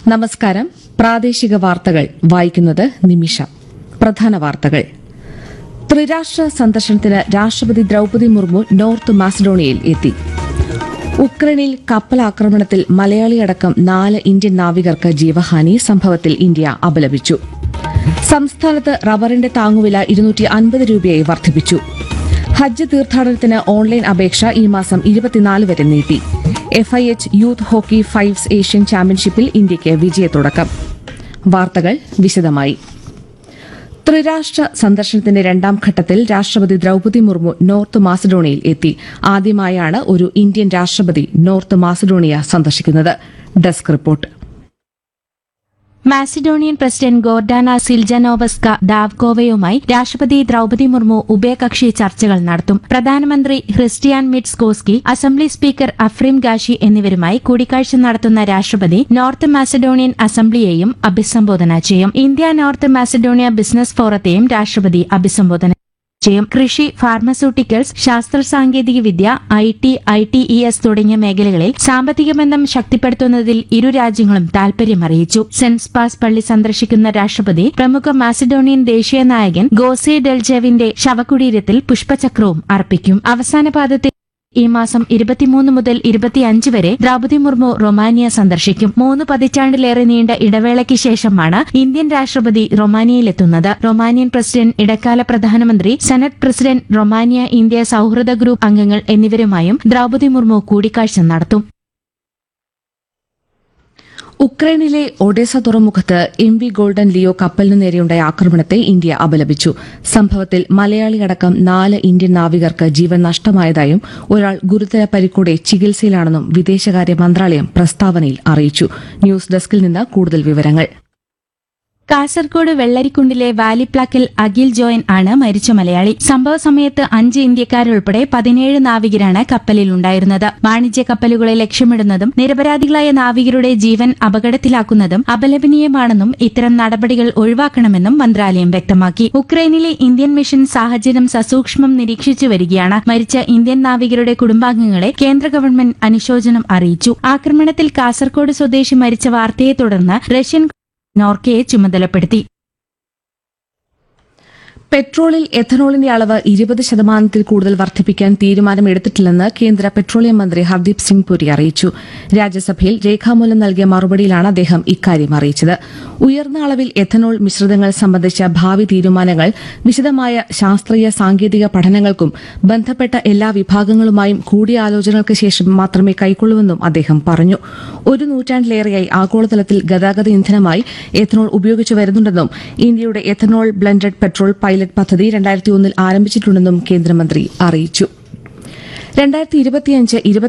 നമസ്കാരം പ്രാദേശിക വാർത്തകൾ വായിക്കുന്നത് നിമിഷ പ്രധാന വാർത്തകൾ ത്രിരാഷ്ട്ര സന്ദർശനത്തിന് രാഷ്ട്രപതി ദ്രൌപദി മുർമു നോർത്ത് മാസഡോണിയയിൽ എത്തി ഉക്രൈനിൽ കപ്പലാക്രമണത്തിൽ മലയാളിയടക്കം നാല് ഇന്ത്യൻ നാവികർക്ക് ജീവഹാനി സംഭവത്തിൽ ഇന്ത്യ അപലപിച്ചു സംസ്ഥാനത്ത് റബ്ബറിന്റെ താങ്ങുവില ഇരുന്നൂറ്റി അൻപത് രൂപയായി വർദ്ധിപ്പിച്ചു ഹജ്ജ് തീർത്ഥാടനത്തിന് ഓൺലൈൻ അപേക്ഷ ഈ മാസം ഇരുപത്തിനാല് വരെ നീട്ടി FIH youth hockey fives Asian ചാമ്പ്യൻഷിപ്പിൽ ഇന്ത്യയ്ക്ക് വിജയത്തുടക്കം വാർത്തകൾ വിശദമായി ത്രിരാഷ്ട്ര സന്ദർശനത്തിന്റെ രണ്ടാം ഘട്ടത്തിൽ രാഷ്ട്രപതി ദ്രൌപദി മുർമു നോർത്ത് മാസഡോണിയയിൽ എത്തി ആദ്യമായാണ് ഒരു ഇന്ത്യൻ രാഷ്ട്രപതി നോർത്ത് മാസഡോണിയ സന്ദർശിക്കുന്നത് desk report Macedonian president Gordana Siljanovska ഡാവ്കോവയുമായി രാഷ്ട്രപതി ദ്രൌപദി മുർമു ഉഭയകക്ഷി ചർച്ചകൾ നടത്തും പ്രധാനമന്ത്രി Hristijan Mickoski assembly speaker Afrim Gashi എന്നിവരുമായി കൂടിക്കാഴ്ച നടത്തുന്ന രാഷ്ട്രപതി നോർത്ത് മാസഡോണിയൻ അസംബ്ലിയെയും അഭിസംബോധന ചെയ്യും ഇന്ത്യ നോർത്ത് മാസഡോണിയ ബിസിനസ് ഫോറത്തെയും രാഷ്ട്രപതി അഭിസംബോധന ചെയ്യും കൃഷി ഫാർമസ്യൂട്ടിക്കൽസ് ശാസ്ത്ര സാങ്കേതിക വിദ്യ I T I T E S തുടങ്ങിയ മേഖലകളിൽ സാമ്പത്തിക ബന്ധം ശക്തിപ്പെടുത്തുന്നതിൽ ഇരു രാജ്യങ്ങളും താൽപര്യമറിയിച്ചു സെന്റ് പാസ് പള്ളി സന്ദർശിക്കുന്ന രാഷ്ട്രപതി പ്രമുഖ മാസിഡോണിയൻ ദേശീയ നായകൻ ഗോസെ ഡെൽജേവിന്റെ ശവകുടീരത്തിൽ പുഷ്പചക്രവും അർപ്പിക്കും അവസാന പാദത്തിൽ ഈ മാസം ഇരുപത്തിമൂന്ന് മുതൽ ഇരുപത്തിയഞ്ച് വരെ ദ്രൗപദി മുർമു റൊമാനിയ സന്ദർശിക്കും മൂന്ന് പതിറ്റാണ്ടിലേറെ നീണ്ട ഇടവേളയ്ക്ക് ശേഷമാണ് ഇന്ത്യൻ രാഷ്ട്രപതി റൊമാനിയയിലെത്തുന്നത് റൊമാനിയൻ പ്രസിഡന്റ് ഇടക്കാല പ്രധാനമന്ത്രി സെനറ്റ് പ്രസിഡന്റ് റൊമാനിയ ഇന്ത്യ സൌഹൃദ ഗ്രൂപ്പ് അംഗങ്ങൾ എന്നിവരുമായും ദ്രൗപദി മുർമു കൂടിക്കാഴ്ച നടത്തും ഉക്രൈനിലെ ഒഡേസ തുറമുഖത്ത് എം വി ഗോൾഡൻ ലിയോ കപ്പലിനു നേരെയുണ്ടായ ആക്രമണത്തെ ഇന്ത്യ അപലപിച്ചു സംഭവത്തിൽ മലയാളിയടക്കം നാല് ഇന്ത്യൻ നാവികർക്ക് ജീവൻ നഷ്ടമായതായും ഒരാൾ ഗുരുതര പരിക്കോടെ ചികിത്സയിലാണെന്നും വിദേശകാര്യ മന്ത്രാലയം പ്രസ്താവനയിൽ അറിയിച്ചു ന്യൂസ് ഡെസ്കിൽ നിന്ന് കൂടുതൽ വിവരങ്ങൾ കാസർഗോഡ് വെള്ളരിക്കുണ്ടിലെ വാലിപ്ലാക്കൽ അഖിൽ ജോയൻ ആണ് മരിച്ച മലയാളി സംഭവ സമയത്ത് അഞ്ച് ഇന്ത്യക്കാരുൾപ്പെടെ പതിനേഴ് നാവികരാണ് കപ്പലിലുണ്ടായിരുന്നത് വാണിജ്യ കപ്പലുകളെ ലക്ഷ്യമിടുന്നതും നിരപരാധികളായ നാവികരുടെ ജീവൻ അപകടത്തിലാക്കുന്നതും അപലപനീയമാണെന്നും ഇത്തരം നടപടികൾ ഒഴിവാക്കണമെന്നും മന്ത്രാലയം വ്യക്തമാക്കി ഉക്രൈനിലെ ഇന്ത്യൻ മിഷൻ സാഹചര്യം സസൂക്ഷ്മം നിരീക്ഷിച്ചു വരികയാണ് മരിച്ച ഇന്ത്യൻ നാവികരുടെ കുടുംബാംഗങ്ങളെ കേന്ദ്ര ഗവൺമെന്റ് അനുശോചനം അറിയിച്ചു ആക്രമണത്തിൽ കാസർഗോഡ് സ്വദേശി മരിച്ച വാർത്തയെ തുടർന്ന് റഷ്യൻ നോർക്കയെ ചുമതലപ്പെടുത്തി പെട്രോളിൽ എഥനോളിന്റെ അളവ് ഇരുപത് ശതമാനത്തിൽ കൂടുതൽ വർദ്ധിപ്പിക്കാൻ തീരുമാനമെടുത്തിട്ടില്ലെന്ന് കേന്ദ്ര പെട്രോളിയം മന്ത്രി ഹർദീപ് സിംഗ് പുരി അറിയിച്ചു രാജ്യസഭയിൽ രേഖാമൂലം നൽകിയ മറുപടിയിലാണ് അദ്ദേഹം ഇക്കാര്യം അറിയിച്ചത് ഉയർന്ന അളവിൽ എഥനോൾ മിശ്രിതങ്ങൾ സംബന്ധിച്ച ഭാവി തീരുമാനങ്ങൾ വിശദമായ ശാസ്ത്രീയ സാങ്കേതിക പഠനങ്ങൾക്കും ബന്ധപ്പെട്ട എല്ലാ വിഭാഗങ്ങളുമായും കൂടിയാലോചനകൾക്ക് ശേഷം മാത്രമേ കൈക്കൊള്ളൂവെന്നും അദ്ദേഹം പറഞ്ഞു ഒരു നൂറ്റാണ്ടിലേറെയായി ആഗോളതലത്തിൽ ഗതാഗത ഇന്ധനമായി എഥനോൾ ഉപയോഗിച്ചു വരുന്നുണ്ടെന്നും ഇന്ത്യയുടെ എഥനോൾ ബ്ലെൻഡഡ് പെട്രോൾ പൈലറ്റ് പദ്ധതി രണ്ടായിരത്തി ഒന്നിൽ ആരംഭിച്ചിട്ടുണ്ടെന്നും കേന്ദ്രമന്ത്രി അറിയിച്ചു രണ്ടായിരത്തി ഇരുപത്തിയഞ്ച്